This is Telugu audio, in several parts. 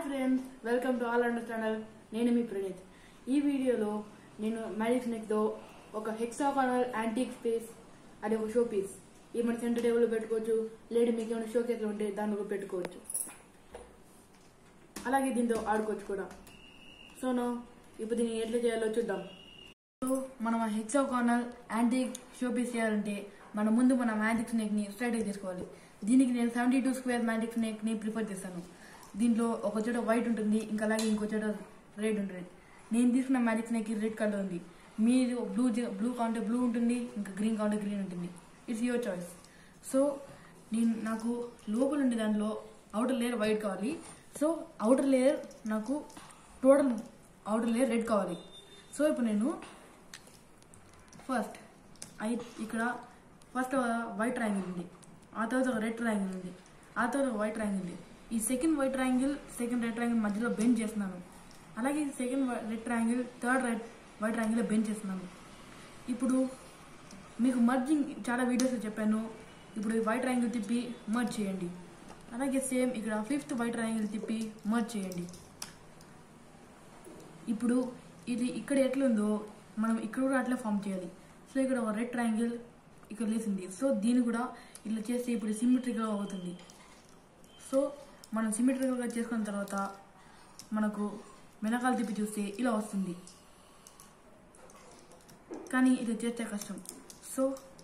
friends welcome to all under channel నేను మీ ప్రణీత్ ఈ వీడియోలో నేను మ్యాజిక్ స్నేక్తో ఒక హెక్సాకానల్ యాంటీక్ స్పేస్ అది ఒక షో పీస్ ఇది మన సెంటర్ టేబుల్లో పెట్టుకోవచ్చు లేదా మీకు ఏమైనా షో కేసులు ఉంటే దానిలో కూడా పెట్టుకోవచ్చు అలాగే దీంతో ఆడుకోవచ్చు కూడా సో నో ఇప్పుడు దీన్ని ఎట్లా చేయాలో చూద్దాం సో మనం హెక్సాకానల్ యాంటీక్ షో పీస్ చేయాలంటే మన ముందు మన మ్యాజిక్ స్నేక్ ని స్ట్రైట్ తీసుకోవాలి దీనికి నేను seventy two square magic snake ని ప్రిఫర్ చేస్తాను దీంట్లో ఒక చోట వైట్ ఉంటుంది ఇంకా అలాగే ఇంకో చోట రెడ్ ఉంటుంది నేను తీసుకున్న మ్యాజిక్ స్నేక్ రెడ్ కలర్ ఉంది మీరు బ్లూ బ్లూ కావాలంటే బ్లూ ఉంటుంది ఇంకా గ్రీన్ కావాలంటే గ్రీన్ ఉంటుంది ఇట్స్ యువర్ చాయిస్ సో నేను నాకు లోపల ఉండే దాంట్లో అవుటర్ లేయర్ వైట్ కావాలి సో అవుటర్ లేయర్ నాకు టోటల్ అవుటర్ లేయర్ రెడ్ కావాలి సో ఇప్పుడు నేను ఫస్ట్ ఐ ఇక్కడ ఫస్ట్ వైట్ ట్రయాంగిల్ ఉంది ఆ తర్వాత ఒక రెడ్ ట్రయాంగిల్ ఉంది ఆ తర్వాత ఒక వైట్ ట్రయాంగిల్ ఉంది ఈ second white triangle second red triangle మధ్యలో బెండ్ చేస్తున్నాను అలాగే second red triangle third red white triangle bend చేస్తున్నాను ఇప్పుడు మీకు మర్జింగ్ చాలా వీడియోస్ చెప్పాను ఇప్పుడు ఈ వైట్ ట్రయాంగిల్ తిప్పి మర్జ్ చేయండి అలాగే సేమ్ ఇక్కడ ఫిఫ్త్ వైట్ ట్రయాంగిల్ తిప్పి మర్జ్ చేయండి ఇప్పుడు ఇది ఇక్కడ ఎట్లుందో మనం ఇక్కడ కూడా అట్లే ఫామ్ చేయాలి సో ఇక్కడ ఒక రెడ్ ట్రయాంగిల్ ఇక్కడ లేసింది సో దీన్ని కూడా ఇట్లా చేస్తే ఇప్పుడు సిమెట్రికల్గా అవుతుంది సో మనం సిమెట్రికల్గా చేసుకున్న తర్వాత మనకు వెనకాల తిప్పి చూస్తే ఇలా వస్తుంది కానీ ఇది చేస్తే కష్టం సో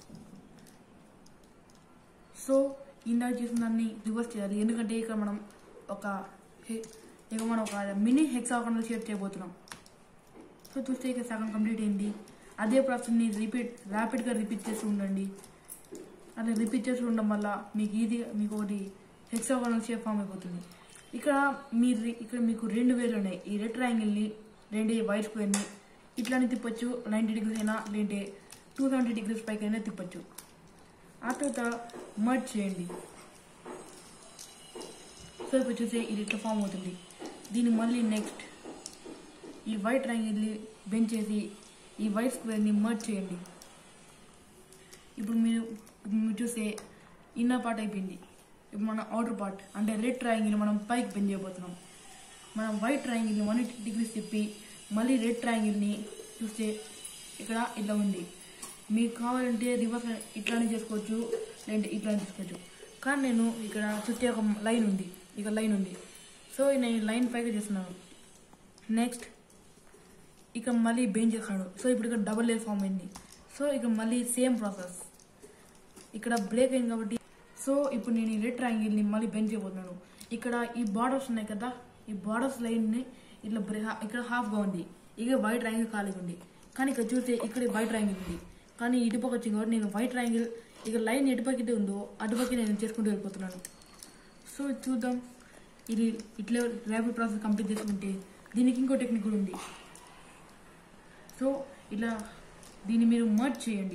సో ఇందాక చేసిన దాన్ని రివర్స్ చేయాలి ఎందుకంటే ఇక్కడ మనం ఒక హె- ఇక మనం ఒక మినీ హెక్సాగనల్ షేప్ చేయబోతున్నాం సో చూస్తే ఇక సగం కంప్లీట్ అయింది అదే ప్రాసెస్ని రిపీట్ ర్యాపిడ్గా రిపీట్ చేస్తూ ఉండండి అలా రిపీట్ చేస్తూ ఉండడం వల్ల మీకు ఈజీ మీకు ఒకటి హెక్సాగనల్ షేప్ ఫామ్ అయిపోతుంది ఇక్కడ మీరు ఇక్కడ మీకు రెండు వేలు ఉన్నాయి ఈ రెడ్ ట్రయాంగిల్ని రెండు వైట్ స్క్వేర్ని ఇట్లానే తిప్పొచ్చు నైంటీ డిగ్రీస్ అయినా లేదంటే టూ సెవెంటీ డిగ్రీస్ పైకి అయినా తిప్పొచ్చు ఆ తర్వాత మర్జ్ చేయండి సో ఇప్పుడు చూసే ఇది ఇట్లా ఫామ్ అవుతుంది దీన్ని మళ్ళీ నెక్స్ట్ ఈ వైట్ ట్రయాంగిల్ని బెండ్ చేసి ఈ వైట్ స్క్వేర్ని మర్జ్ చేయండి ఇప్పుడు మీరు ఇప్పుడు మీరు చూస్తే ఇన్నర్ పార్ట్ అయిపోయింది ఇప్పుడు మన అవుటర్ పార్ట్ అంటే రెడ్ ట్రయాంగిల్ మనం పైకి బెండ్ చేయబోతున్నాం మనం వైట్ ట్రయాంగిల్ని వన్ ఎయిటీ డిగ్రీస్ తిప్పి మళ్ళీ రెడ్ ట్రయాంగిల్ని చూస్తే ఇక్కడ ఇట్లా ఉంది మీకు కావాలంటే రివర్స్ ఇట్లానే చేసుకోవచ్చు లేదంటే ఇట్లానే చేసుకోవచ్చు కానీ నేను ఇక్కడ చుట్టే ఒక లైన్ ఉంది ఇక్కడ లైన్ ఉంది సో నేను ఈ లైన్ పైగా చేస్తున్నాను నెక్స్ట్ ఇక మళ్ళీ బెంచ్ చేస్తాడు సో ఇప్పుడు ఇక్కడ డబుల్ లేయర్ ఫామ్ అయింది సో ఇక మళ్ళీ సేమ్ ప్రాసెస్ ఇక్కడ బ్రేక్ అయింది కాబట్టి సో ఇప్పుడు నేను ఈ రెడ్ ట్రయాంగిల్ని మళ్ళీ బెంచ్ చేయబోతున్నాను ఇక్కడ ఈ బార్డర్స్ ఉన్నాయి కదా ఈ బార్డర్స్ లైన్ని ఇట్లా బ్రే ఇక్కడ హాఫ్గా ఉంది ఇక వైట్ ట్రయాంగిల్ ఖాళీగా ఉంది కానీ ఇక్కడ చూస్తే ఇక్కడ వైట్ ట్రయాంగిల్ ఉంది కానీ ఇటుపక్క వచ్చింది కాబట్టి నేను వైట్ ట్రయాంగిల్ ఇక లైన్ ఎటుపక్కైతే ఉందో అటుపక్క నేను చేసుకుంటూ వెళ్ళిపోతున్నాను సో చూద్దాం ఇది ఇట్లా ర్యాపిడ్ ప్రాసెస్ కంప్లీట్ చేసుకుంటే దీనికి ఇంకో టెక్నిక్ కూడా ఉంది సో ఇలా దీన్ని మీరు మర్జ్ చేయండి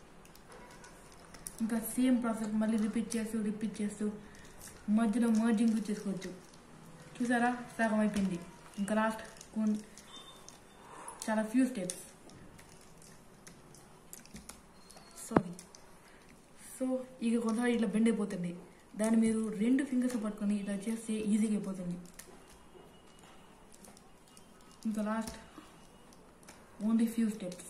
ఇంకా సేమ్ ప్రాసెస్ మళ్ళీ రిపీట్ చేస్తూ రిపీట్ చేస్తూ మధ్యలో మర్జింగ్ కూడా చేసుకోవచ్చు చూసారా సగం అయిపోయింది ఇంకా లాస్ట్ కొన్ చాలా ఫ్యూ స్టెప్స్ సారీ సో ఇక కొంతసారి ఇట్లా బెండ్ అయిపోతుంది దాన్ని మీరు రెండు ఫింగర్స్ పట్టుకొని ఇలా చేస్తే ఈజీగా అయిపోతుంది ఇంకా last only few steps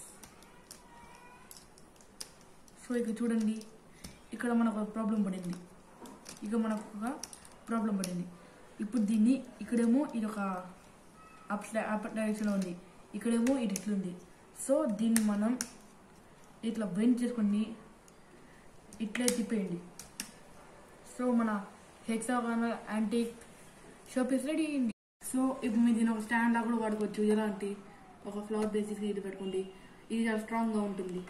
so ఇక చూడండి ఇక్కడ మనకు ఒక ప్రాబ్లం పడింది ఇక మనకు ఒక ప్రాబ్లం పడింది ఇప్పుడు దీన్ని ఇక్కడేమో ఇది ఒక అప్ అప్ డైరెక్షన్లో ఉంది ఇక్కడేమో ఇది ఇట్లా ఉంది సో దీన్ని మనం ఇట్లా బెండ్ చేసుకొని ఇట్లే తిప్పేయండి సో మన హెక్సాగానల్ యాంటీక్ షోపీస్ రెడీ అయింది సో ఇప్పుడు మీరు దీన్ని ఒక స్టాండ్ లా కూడా వాడుకోవచ్చు ఎలాంటి ఒక ఫ్లవర్ బేసిస్ ఇది పెట్టుకోండి ఇది చాలా స్ట్రాంగ్గా ఉంటుంది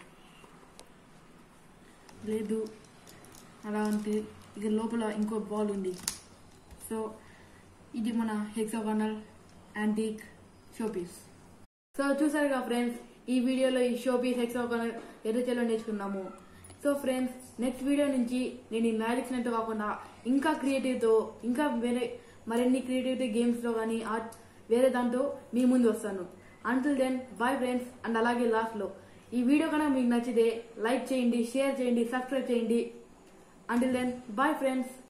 లేదు అలా అంటే ఇక లోపల ఇంకో బాల్ ఉంది సో ఇది మన హెక్సాగానల్ యాంటీక్ షోపీస్ సో చూసారుగా ఫ్రెండ్స్ ఈ వీడియోలో ఈ షోపీస్ హెక్సాగానల్ ఎర్రచెల్లో నేర్చుకున్నాము సో ఫ్రెండ్స్ నెక్స్ట్ వీడియో నుంచి నేను ఈ మ్యాజిక్స్ నెట్ కాకుండా ఇంకా క్రియేటివ్తో ఇంకా వేరే మరిన్ని క్రియేటివిటీ గేమ్స్లో కానీ ఆర్ట్ వేరే దాంతో మీ ముందు వస్తాను until then bye friends and అలాగే లాస్ట్లో ఈ వీడియో కనుక మీకు నచ్చితే లైక్ చేయండి షేర్ చేయండి సబ్స్క్రైబ్ చేయండి అంటిల్ దెన్ బాయ్ ఫ్రెండ్స్